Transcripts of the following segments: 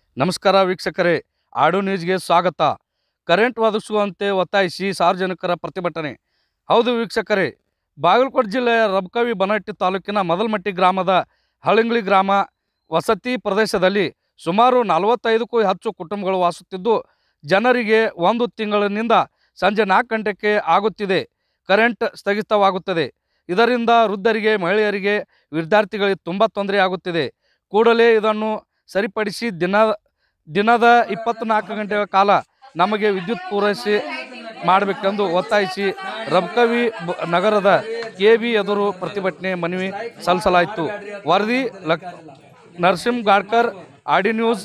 ನಮಸ್ಕಾರ ವೀಕ್ಷಕರೇ ಆಡು ನ್ಯೂಸ್ಗೆ ಸ್ವಾಗತ ಕರೆಂಟ್ ಒದಗಿಸುವಂತೆ ಒತ್ತಾಯಿಸಿ ಸಾರ್ವಜನಿಕರ ಪ್ರತಿಭಟನೆ ಹೌದು ವೀಕ್ಷಕರೇ ಬಾಗಲಕೋಟೆ ಜಿಲ್ಲೆಯ ರಬಕವಿ ಬನಹಟ್ಟಿ ತಾಲೂಕಿನ ಮದಲ್ಮಟ್ಟಿ ಗ್ರಾಮದ ಹಳಿಂಗ್ಳಿ ಗ್ರಾಮ ವಸತಿ ಪ್ರದೇಶದಲ್ಲಿ ಸುಮಾರು ನಲವತ್ತೈದಕ್ಕೂ ಹೆಚ್ಚು ಕುಟುಂಬಗಳು ವಾಸುತ್ತಿದ್ದು ಜನರಿಗೆ ಒಂದು ತಿಂಗಳಿನಿಂದ ಸಂಜೆ ನಾಲ್ಕು ಗಂಟೆಗೆ ಆಗುತ್ತಿದೆ ಕರೆಂಟ್ ಸ್ಥಗಿತವಾಗುತ್ತದೆ ಇದರಿಂದ ವೃದ್ಧರಿಗೆ ಮಹಿಳೆಯರಿಗೆ ವಿದ್ಯಾರ್ಥಿಗಳಿಗೆ ತುಂಬ ತೊಂದರೆ ಆಗುತ್ತಿದೆ ಕೂಡಲೇ ಇದನ್ನು ಸರಿಪಡಿಸಿ ದಿನ ದಿನದ ಇಪ್ಪತ್ನಾಲ್ಕು ಗಂಟೆಗಳ ಕಾಲ ನಮಗೆ ವಿದ್ಯುತ್ ಪೂರೈಸಿ ಮಾಡಬೇಕೆಂದು ಒತ್ತಾಯಿಸಿ ರಬ್ಕವಿ ಬ- ನಗರದ ಕೆ ಬಿ ಎದುರು ಪ್ರತಿಭಟನೆ ಮನವಿ ಸಲ್ಲಿಸಲಾಯಿತು ವರದಿ ಲಕ್ ನರಸಿಂಹ ಗಾಡ್ಕರ್ ಆಡಿ ನ್ಯೂಸ್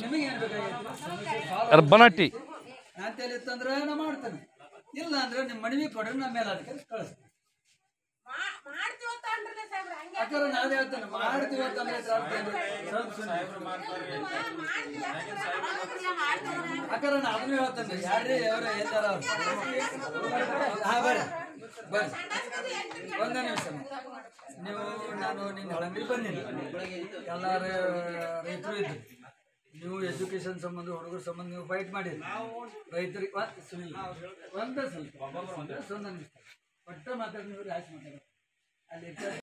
ಬನಟ್ಟಿ ಅಂತ ಹೇಳಿತ್ತಂದ್ರೆ ನಾ ಮಾಡ್ತೇನೆ ಇಲ್ಲ ಅಂದ್ರೆ ನಿಮ್ಮ ಮನವಿ ಕೊಡ್ರಿ ನಮ್ಮ ಮೇಲೆ ಅದಕ್ಕೆ ಕಳಿಸ್ತೀನಿ ಯಾಕಂದ್ರೆ ನಾನು ಹೇಳ್ತೇನೆ ಮಾಡ್ತೀವಿ ಅಂತಂದ್ರೆ ಸ್ವಲ್ಪ ಸುಮ್ನೆ. ಯಾಕಂದ್ರೆ ನಾ ಅದನ್ನು ಹೇಳ್ತೇನೆ ಯಾರೇ ಯಾರು ಎಲ್ಲಾರ ಹಾ ಬರ್ರಿ ಬರ್ರಿ ಒಂದೇ ನಿಮಿಷ ನೀವು ನಾನು ನಿನ್ನ ಹಳಂಗಡಿ ಬಂದೀನಿ ಎಲ್ಲಾರ ರೈತರು ಇದ್ರು ನೀವು ಎಜುಕೇಶನ್ ಸಂಬಂಧ ಹುಡುಗರ ಸಂಬಂಧ ನೀವು ಫೈಟ್ ಮಾಡಿರಿ ರೈತರಿಗೆ ಒಂದೇ ಸ್ವಲ್ಪ ಒಂದೇ ನಿಮಿಷ ಒಟ್ಟು ಮಾತಾಡಿ ನೀವು ಲಾಸ್ಟ್ ಮಾತಾಡಿ ಅಲ್ಲಿ